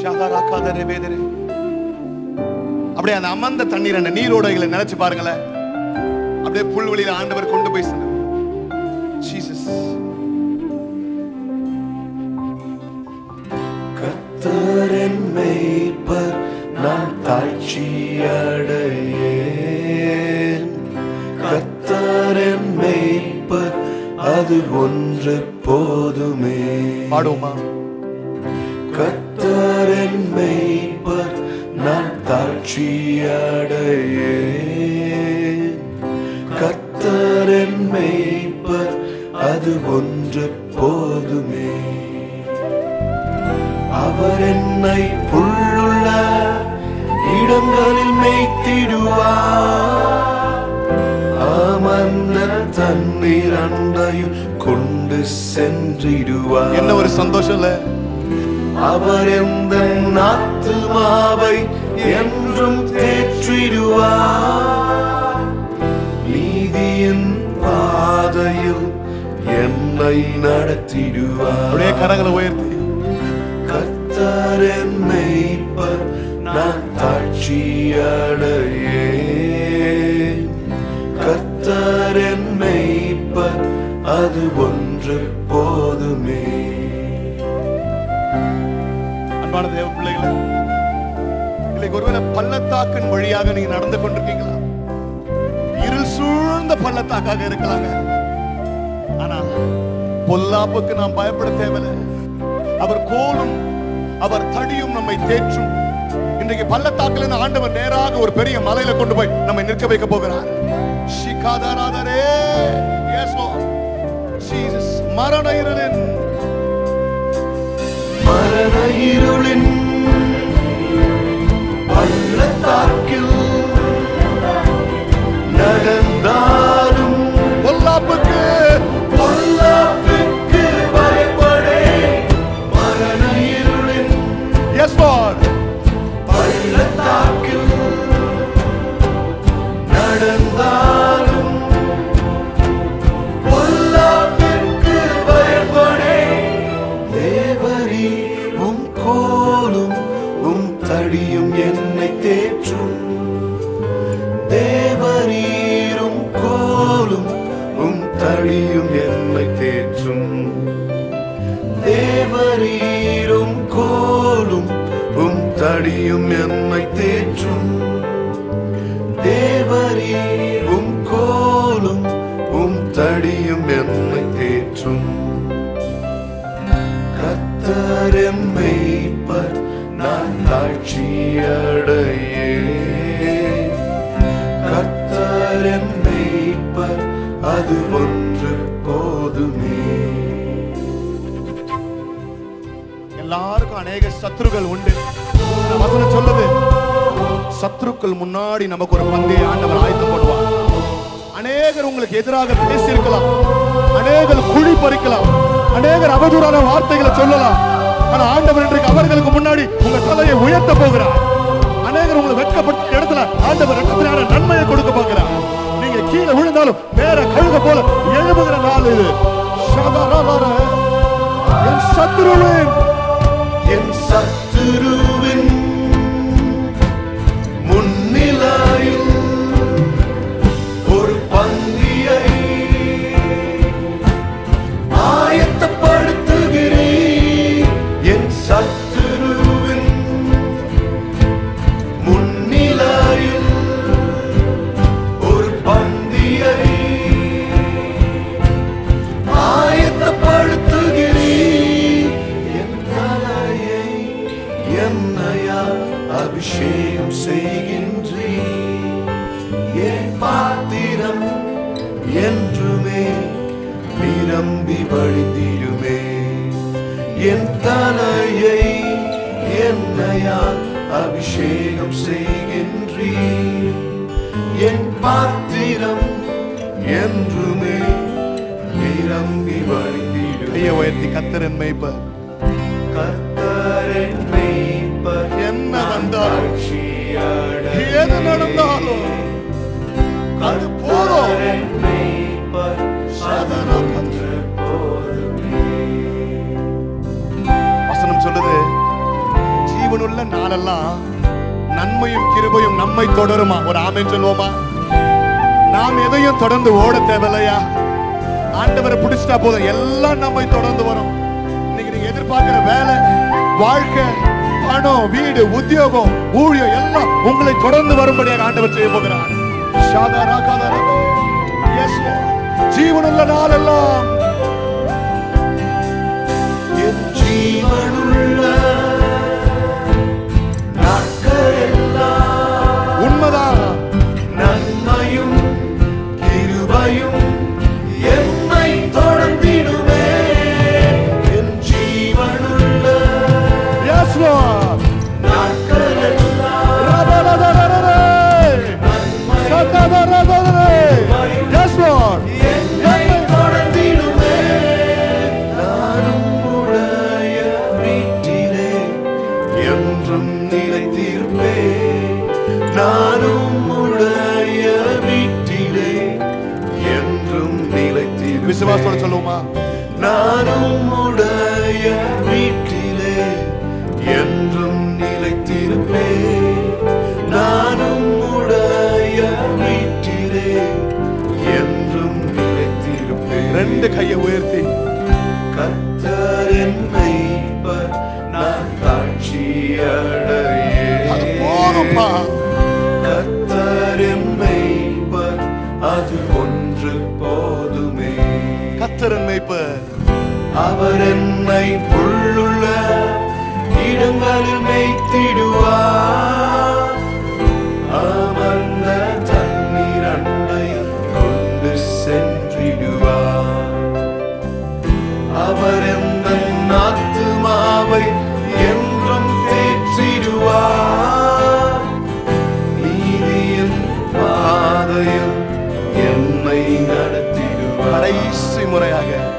ஷகரகதரே வேதரே. அப்படியே அந்த அமர்ந்த தண்ணீர் அந்த நீரோடைகளை நினைச்சு பாருங்களேன் அப்படியே புல்வெளியில ஆண்டவர் கொண்டு போய் சென்று ஜீசஸ் கத்தரின் மேய்ப்பர் நான் தாழ்ச்சி அடையேன் கத்தரின் மேய்ப்பர் அது ஒன்று போதுமே பாடுவோமா கத்தரின் மேய்ப்பர் நான் தாழ்ச்சி அடையேன் கத்தரின் மேய்ப்பர் அது ஒன்று போதுமே அவர் என்னை புல்லுள்ள இடங்களில் மேய்த்திடுவார் அமர்ந்த தண்ணீர் அண்டையும் கொண்டு சென்றிடுவார் என்ன ஒரு சந்தோஷம் இல்ல அவர் எந்த ஆத்துமாவை என்றும் தேற்றிடுவார் நீதியின் பாதையில் என்னை நடத்திடுவார் அப்படியே கரங்களை உயர்த்தி கத்தரின் மேய்ப்பர் நான் தாழ்ச்சி அடையேன் கத்தரின் மேய்ப்பர் அது ஒன்று போதுமே அன்பான தேவ பிள்ளைகளே இன்னைக்கு ஒருவேளை பள்ளத்தாக்கின் வழியாக நீங்க நடந்து கொண்டிருக்கீங்களா இருள் சூழ்ந்த பள்ளத்தாக்காக இருக்கலாங்க ஆனா பொல்லாப்புக்கு நாம் பயப்பட தேவையில்லை அவர் கோலும் அவர் தடியும் நம்மை தேற்றும் இன்றைக்கு பள்ளத்தாக்குல இருந்து ஆண்டவர் நேராக ஒரு பெரிய மலையில கொண்டு போய் நம்மை நிற்க வைக்க போகிறார் ஷிகாதாராதரே எஸ் ஜீசஸ் மரண இருளின் மரண இருளின் பள்ளத்தாக்கில் நடந்தாலும் பொல்லாப்புக்கு பொல்லாப்புக்கு பயப்படே மரண இருளின் எஸ் லார்ட் பள்ளத்தாக்கில் நடந்தாலும் பொல்லாப்பிற்கு பயப்படே தேவரீ உம் கோலும் உம் தடியும் என்னை தேற்றும் தேவரீரும் கோலும் உம் தடியும் என்னை தேற்றும் தேவரீரும் கோலும் உம் தடியும் என்னை தேற்றும் தேவரீரும் கோலும் உம் தடியும் என்னை தேற்றும் கத்தரும் மெய்ப்பர் நான் தாழ்ச்சி அடையே கத்தரும் மெய்ப்பர் அது ஒன்று போதுமே எல்லாருக்கும் அநேக சத்துருக்கள் உண்டு இந்த வசனம் சொல்லுது சத்துருக்கள் முன்னாடி நமக்கு ஒரு பந்தய ஆண்டவர் ஆயத்தம் பண்ணுவார் அநேகர் உங்களுக்கு எதிராக பேசியிருக்கலாம் அநேகர் குழி பறிக்கலாம் அநேகர் அவதூறான வார்த்தைகளை சொல்லலாம் ஆனா ஆண்டவர் இன்றைக்கு அவர்களுக்கு முன்னாடி உங்க தலையை உயர்த்த போகிறார் அநேகர் உங்களை வெட்கப்படுத்த இடத்துல ஆண்டவர் ரெட்டத்தினால நன்மையை கொடுக்க போகிறார் நீங்க கீழே விழுந்தாலும் வேற கழுக போல எழுபுகிற நாள் இது ஷகரவர, என் சத்துருவின் என் சத்துருவின் முன்னிலையில் ஒரு பந்தியை ஆயத்தப்படுத்துகிறேன் என் சத்துருவின் முன்னிலையில் ஒரு பந்தியை ஆயத்தப்படுத்துகிறேன் என் தலையை என்னையா அபிஷேகம் செய்கின்றேன் என் பாத்திரம் என்றுமே நிரம்பி வழிந்திடுமே என் தலையை என்னையால் அபிஷேகம் செய்கின்றேன் என் பாத்திரம் என்றுமே நிரம்பி வழிந்திடுமே கையை உயர்த்தி கத்தரன் மேய்ப்பர் கர்த்தரின் மேய்ப்பர் என்ன வந்தாலும் தாழ்ச்சியடையே. எது நடந்தாலும் அது போதும் கர்த்தரின் மேய்ப்பர் அது ஒன்று போதுமே. வசனம் சொல்லுது ஜீவனுள்ள நாளெல்லாம் நன்மையும் கிருபையும் நம்மை தொடருமா ஒரு ஆமென் சொல்லுவோமா நாம் எதையும் தொடர்ந்து ஓட தேவையில்லையா ஆண்டவரை பிடிச்சிட்டா போதும் எல்லாம் நம்மை தொடர்ந்து வரும் இன்னைக்கு நீங்க எதிர்பார்க்கிற வேலை வாழ்க்கை பணம் வீடு உத்தியோகம் ஊழியம் எல்லாம் உங்களை தொடர்ந்து வரும்படியாக ஆண்டவர் செய்ய போகிறார் ஷாதாரா காதாரா. Yes, Lord. ஜீவனுள்ள நாளெல்லாம் என் ஜீவனுள்ள நாட்களெல்லாம் உண்மைதான் நன்மையும் கிருபையும் என்னை தொடர்ந்திடுமே என் ஜீவனுள்ள Yes, Lord. நாட்களெல்லாம் ரபரதரரரே. சததரதரரே. Yes, Lord. என்னை தொடர்ந்திடுமே நானும் உடைய வீட்டிலே என்றும் நிலைத்திருப்பே நானும் உடைய வீட்டிலே என்றும் நிலைத்திருப்பே விசுவாசத்தோட சொல்லுவோமா நானும் உடைய வீட்டிலே என்றும் நிலைத்திருப்பே நானும் உடைய வீட்டிலே என்றும் நிலைத்திருப்பே ரெண்டு கையை உயர்த்தி கர்த்தர் என்னை பர் நான் தாட்சி அது போதும்பா. கர்த்தர் என்னை பர் அது ஒன்று போதுமே கத்தரன் மேய்ப்பர் அவர் என்னை புல்லுள்ள இடங்களில் மேய்த்திடுவார் அமர்ந்த தண்ணீர் அண்டையில் கொண்டு சென்றிடுவார் அவர் எந்த ஆத்துமாவை என்றும் தேற்றிடுவார் நீதியின் பாதையில் என்னை நடத்திடுவார் கடைசி முறையாக